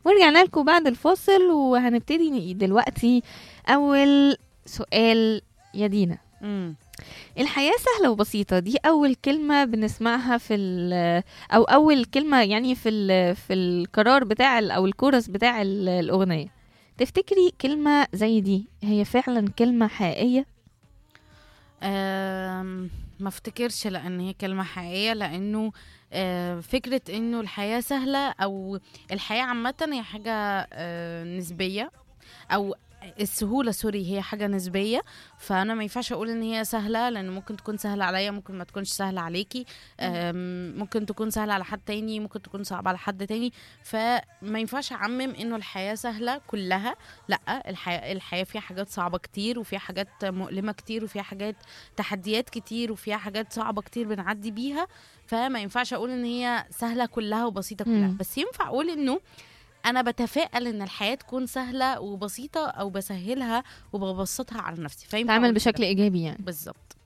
ورجعنا لكم بعد الفاصل وهنبتدي دلوقتي أول سؤال يا دينا مم. الحياة سهلة وبسيطة دي أول كلمة بنسمعها في ال- أو أول كلمة يعني في ال- في القرار بتاع ال- أو الكورس بتاع ال- الأغنية تفتكري كلمة زي دي هي فعلا كلمة حقيقية؟ آم، ما افتكرش لان هي كلمه حقيقيه لانه آه، فكره انه الحياه سهله او الحياه عامه هي حاجه آه، نسبيه او السهوله سوري هي حاجه نسبيه فانا ما ينفعش اقول ان هي سهله لان ممكن تكون سهله عليا ممكن ما تكونش سهله عليكي آم، ممكن تكون سهله على حد تاني ممكن تكون صعبه على حد تاني فما ينفعش اعمم انه الحياه سهله كلها لا الحياه الحياه فيها حاجات صعبه كتير وفيها حاجات مؤلمه كتير وفيها حاجات تحديات كتير وفيها حاجات صعبه كتير بنعدي بيها فما ينفعش اقول ان هي سهله كلها وبسيطه كلها مم. بس ينفع اقول انه انا بتفائل ان الحياه تكون سهله وبسيطه او بسهلها وببسطها على نفسي فينفع تعمل أقول كده. بشكل إيجابي يعني بالظبط